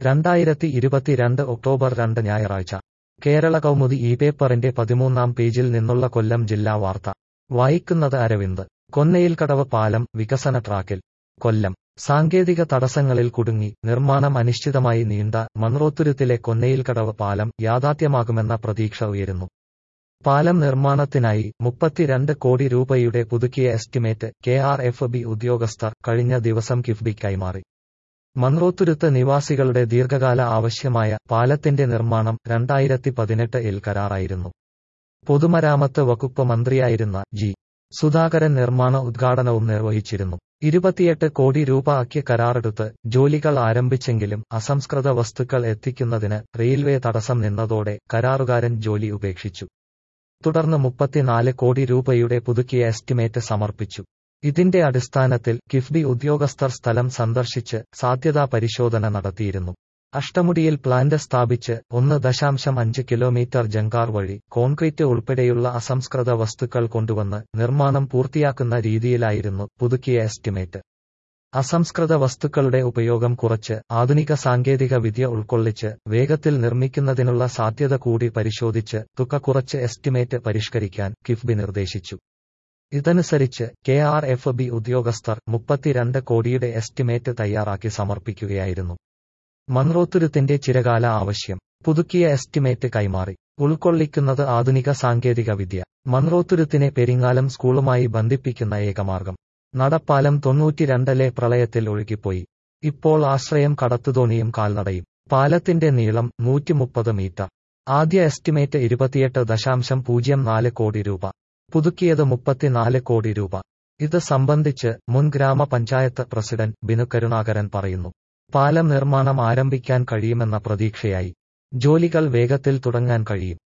രണ്ടായിരത്തി ഇരുപത്തിരണ്ട് ഒക്ടോബർ രണ്ട് ഞായറാഴ്ച കേരള കൗമുദി ഈ പേപ്പറിന്റെ പതിമൂന്നാം പേജിൽ നിന്നുള്ള കൊല്ലം ജില്ലാ വാർത്ത വായിക്കുന്നത് അരവിന്ദ് കൊന്നയിൽക്കടവ് പാലം വികസന ട്രാക്കിൽ കൊല്ലം സാങ്കേതിക തടസ്സങ്ങളിൽ കുടുങ്ങി നിർമ്മാണം അനിശ്ചിതമായി നീണ്ട മൺറോത്തുരുത്തിലെ കൊന്നയിൽക്കടവ് പാലം യാഥാർത്ഥ്യമാകുമെന്ന പ്രതീക്ഷ ഉയരുന്നു പാലം നിർമ്മാണത്തിനായി മുപ്പത്തിരണ്ട് കോടി രൂപയുടെ പുതുക്കിയ estimate K R F B ഉദ്യോഗസ്ഥർ കഴിഞ്ഞ ദിവസം കിഫ്ബി കൈമാറി മൺറോത്തുരുത്ത് നിവാസികളുടെ ദീർഘകാല ആവശ്യമായ പാലത്തിന്റെ നിർമ്മാണം രണ്ടായിരത്തി പതിനെട്ട് ഇൽ കരാറായിരുന്നു പൊതുമരാമത്ത് വകുപ്പ് മന്ത്രിയായിരുന്ന ജി സുധാകരൻ നിർമ്മാണ ഉദ്ഘാടനവും നിർവഹിച്ചിരുന്നു ഇരുപത്തിയെട്ട് കോടി രൂപ ആക്കിയ കരാറെടുത്ത് ജോലികൾ ആരംഭിച്ചെങ്കിലും അസംസ്കൃത വസ്തുക്കൾ എത്തിക്കുന്നതിന് റെയിൽവേ തടസ്സം നിന്നതോടെ കരാറുകാരൻ ജോലി ഉപേക്ഷിച്ചു തുടർന്ന് മുപ്പത്തിനാല് കോടി രൂപയുടെ പുതുക്കിയ എസ്റ്റിമേറ്റ് സമർപ്പിച്ചു ഇതിന്റെ അടിസ്ഥാനത്തിൽ കിഫ്ബി ഉദ്യോഗസ്ഥർ സ്ഥലം സന്ദർശിച്ച് സാധ്യതാ പരിശോധന നടത്തിയിരുന്നു അഷ്ടമുടിയിൽ പ്ലാന്റ് സ്ഥാപിച്ച് ഒന്ന് ദശാംശം അഞ്ച് കിലോമീറ്റർ ജങ്കാർ വഴി കോൺക്രീറ്റ് ഉൾപ്പെടെയുള്ള അസംസ്കൃത വസ്തുക്കൾ കൊണ്ടുവന്ന് നിർമ്മാണം പൂർത്തിയാക്കുന്ന രീതിയിലായിരുന്നു പുതുക്കിയ എസ്റ്റിമേറ്റ് അസംസ്കൃത വസ്തുക്കളുടെ ഉപയോഗം കുറച്ച് ആധുനിക സാങ്കേതിക വിദ്യ ഉൾക്കൊള്ളിച്ച് വേഗത്തിൽ നിർമ്മിക്കുന്നതിനുള്ള സാധ്യത കൂടി പരിശോധിച്ച് തുക കുറച്ച് എസ്റ്റിമേറ്റ് പരിഷ്കരിക്കാൻ കിഫ്ബി നിർദ്ദേശിച്ചു ഇതനുസരിച്ച് കെ ആർ എഫ് ബി ഉദ്യോഗസ്ഥർ മുപ്പത്തിരണ്ട് കോടിയുടെ എസ്റ്റിമേറ്റ് തയ്യാറാക്കി സമർപ്പിക്കുകയായിരുന്നു മൺറോത്തുരുത്തിന്റെ ചിരകാല ആവശ്യം പുതുക്കിയ എസ്റ്റിമേറ്റ് കൈമാറി ഉൾക്കൊള്ളിക്കുന്നത് ആധുനിക സാങ്കേതിക വിദ്യ മൺറോത്തുരുത്തിനെ പെരിങ്ങാലം സ്കൂളുമായി ബന്ധിപ്പിക്കുന്ന ഏകമാർഗം നടപ്പാലം തൊണ്ണൂറ്റിരണ്ടിലെ പ്രളയത്തിൽ ഒഴുകിപ്പോയി ഇപ്പോൾ ആശ്രയം കടത്തുതോണിയും കാൽനടയും പാലത്തിന്റെ നീളം നൂറ്റിമുപ്പത് മീറ്റർ ആദ്യ എസ്റ്റിമേറ്റ് ഇരുപത്തിയെട്ട് ദശാംശം പൂജ്യം നാല് കോടി രൂപ പുതുക്കിയത് മുപ്പത്തിനാല് കോടി രൂപ ഇത് സംബന്ധിച്ച് മുൻ ഗ്രാമപഞ്ചായത്ത് പ്രസിഡന്റ് ബിനു കരുണാകരൻ പറയുന്നു പാലം നിർമ്മാണം ആരംഭിക്കാൻ കഴിയുമെന്ന പ്രതീക്ഷയായി ജോലികൾ വേഗത്തിൽ തുടങ്ങാൻ കഴിയും